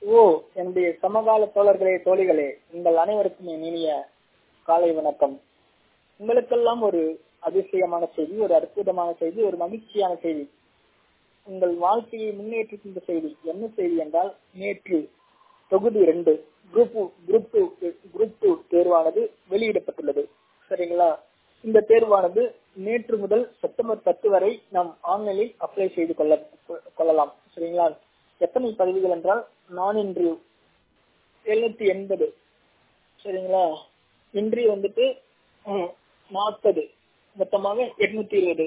ஓ என்னுடைய சமகால தோழர்களே தோழிகளே உங்கள் அனைவருக்கும் என் இனிய காலை வணக்கம் உங்களுக்கெல்லாம் ஒரு அதிசயமான செய்தி ஒரு அற்புதமான செய்தி ஒரு மகிழ்ச்சியான செய்தி உங்கள் வாழ்க்கையை முன்னேற்றுகின்ற செய்தி என்ன செய்தி என்றால் நேற்று தொகுதி ரெண்டு group group two group two தேர்வானது வெளியிடப்பட்டுள்ளது சரிங்களா இந்த தேர்வானது நேற்று முதல் செப்டம்பர் பத்து வரை நாம் ஆன்லைனில் அப்ளை செய்து கொள்ள கொள்ளலாம் சரிங்களா எத்தனை பதவிகள் என்றால் நான் இன்டர்வியூ எழுநூத்தி எண்பது சரிங்களா இன்டர்வியூ வந்துட்டு நாற்பது மொத்தமாக எட்நூத்தி இருபது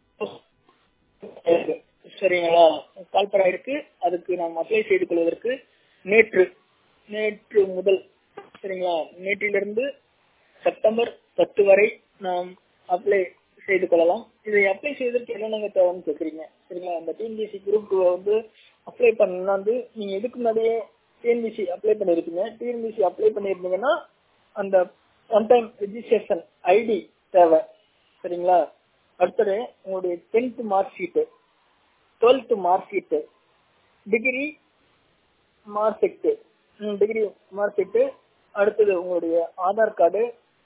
சரிங்களா கால்பரா இருக்கு அதுக்கு நாம் அப்ளை செய்து கொள்வதற்கு நேற்று நேற்று முதல் சரிங்களா நேற்றிலிருந்து செப்டம்பர் பத்து வரை நாம் அப்ளை செய்து கொள்ளலாம் இதை அப்ளை செய்வதற்கு என்னென்ன தேவைன்னு கேக்குறீங்க சரிங்களா இந்த டிஎன்பிசி குரூப் டூ வந்து அப்ளை பண்ணா வந்து நீங்க இதுக்கு முன்னாடியே டிஎன்பிசி அப்ளை பண்ணிருப்பீங்க டிஎன்பிசி அப்ளை பண்ணிருந்தீங்கன்னா அந்த ஒன் டைம் ரெஜிஸ்ட்ரேஷன் ஐடி தேவை சரிங்களா அடுத்தது உங்களுடைய tenth mark sheet twelfth mark sheet degree mark sheet degree mark sheet அடுத்தது உங்களுடைய ஆதார் கார்டு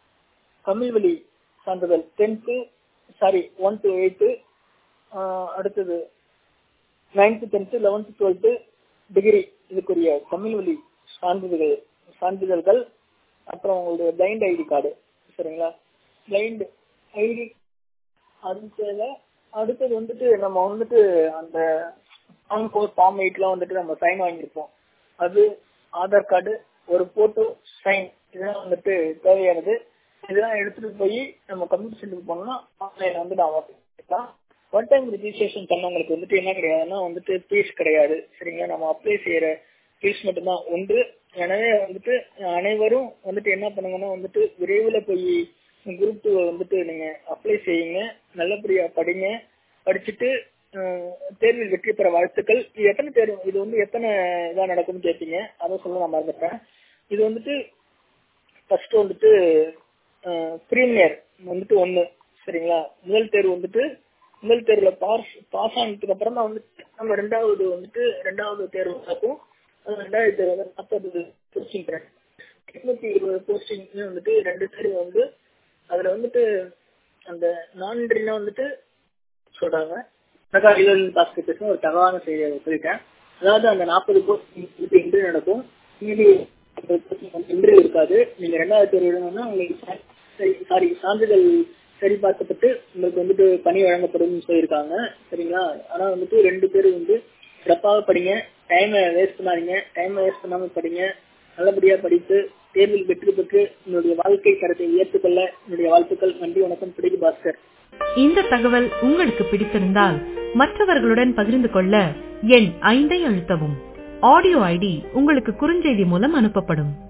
தமிழ் வழி சான்றிதழ் tenth sorry one two eighth அடுத்தது ninth tenth eleventh twelfth degree இதுக்குரிய தமிழ் வழி சான்றிதழ்கள் சான்றிதழ்கள் அப்புறம் உங்களுடைய பிளைண்ட் ஐடி கார்டு சரிங்களா பிளைண்ட் ஐடி அது தேவை அடுத்தது வந்துட்டு நம்ம வந்துட்டு அந்த ஃபார்ம் ஃபோர் ஃபார்ம் எயிட்லாம் வந்துட்டு நம்ம சைன் வாங்கியிருப்போம் அது ஆதார் கார்டு ஒரு போட்டோ சைன் இதெல்லாம் வந்துட்டு தேவையானது இதெல்லாம் எடுத்துட்டு போய் நம்ம கம்ப்யூட்டர் சென்டருக்கு போனோம்னா ஆன்லைன்ல வந்து நான் வாங்கிக்கலாம் ஒன் டைம் ரிஜிஸ்ட்ரேஷன் பண்ணவங்களுக்கு வந்துட்டு என்ன கிடையாதுன்னா வந்துட்டு ஃபீஸ் கிடையாது சரிங்களா நம்ம அப்ளை செய்யற ஃபீஸ் மட்டும்தான் ஒன்று எனவே வந்துட்டு அனைவரும் வந்துட்டு என்ன பண்ணுங்கன்னா வந்துட்டு விரைவில் போய் குரூப் டூ வந்துட்டு நீங்க அப்ளை செய்யுங்க நல்லபடியா படிங்க படிச்சுட்டு தேர்வில் வெற்றி பெற வாழ்த்துக்கள் இது எத்தனை தேர்வு இது வந்து எத்தனை இதா நடக்கும்னு கேட்டீங்க அதை சொல்ல நான் மறந்துட்டேன் இது வந்துட்டு ஃபர்ஸ்ட் வந்துட்டு ப்ரீமியர் வந்துட்டு ஒண்ணு சரிங்களா முதல் தேர்வு வந்துட்டு முதல் தேர்வுல பாஸ் பாஸ் ஆனதுக்கு அப்புறம் தான் வந்துட்டு நம்ம ரெண்டாவது வந்துட்டு ரெண்டாவது தேர்வு நடக்கும் ரெண்டாவது தேர்வு வந்து நாற்பது போஸ்டிங் எட்நூத்தி இருபது போஸ்டிங் வந்துட்டு ரெண்டு தேர்வு வந்து அதுல வந்துட்டு அந்த நான்கினா வந்துட்டு சொல்றாங்க இது பாஸ்கெட் ஒரு தகவலான செய்தியை சொல்லிட்டேன் அதாவது அந்த நாற்பது போஸ்டிங் இன்டர்வியூ நடக்கும் மீதி இன்டர்வியூ இருக்காது நீங்க ரெண்டாவது தேர்வு எழுதணும்னா உங்களுக்கு சாரி சான்றிதழ் சரி பார்க்கப்பட்டு உங்களுக்கு வந்துட்டு பணி வழங்கப்படும் சொல்லியிருக்காங்க சரிங்களா ஆனா வந்துட்டு ரெண்டு பேரும் வந்து சிறப்பாக படிங்க டைமை வேஸ்ட் பண்ணாதீங்க டைமை வேஸ்ட் பண்ணாம படிங்க நல்லபடியா படித்து தேர்வில் வெற்றி பெற்று உங்களுடைய வாழ்க்கை தரத்தை உயர்த்துக்கொள்ள என்னுடைய வாழ்த்துக்கள் நன்றி வணக்கம் பிடிக்கு பாஸ்கர் இந்த தகவல் உங்களுக்கு பிடித்திருந்தால் மற்றவர்களுடன் பகிர்ந்து கொள்ள எண் ஐந்தை அழுத்தவும் ஆடியோ ஐடி உங்களுக்கு குறுஞ்செய்தி மூலம் அனுப்பப்படும்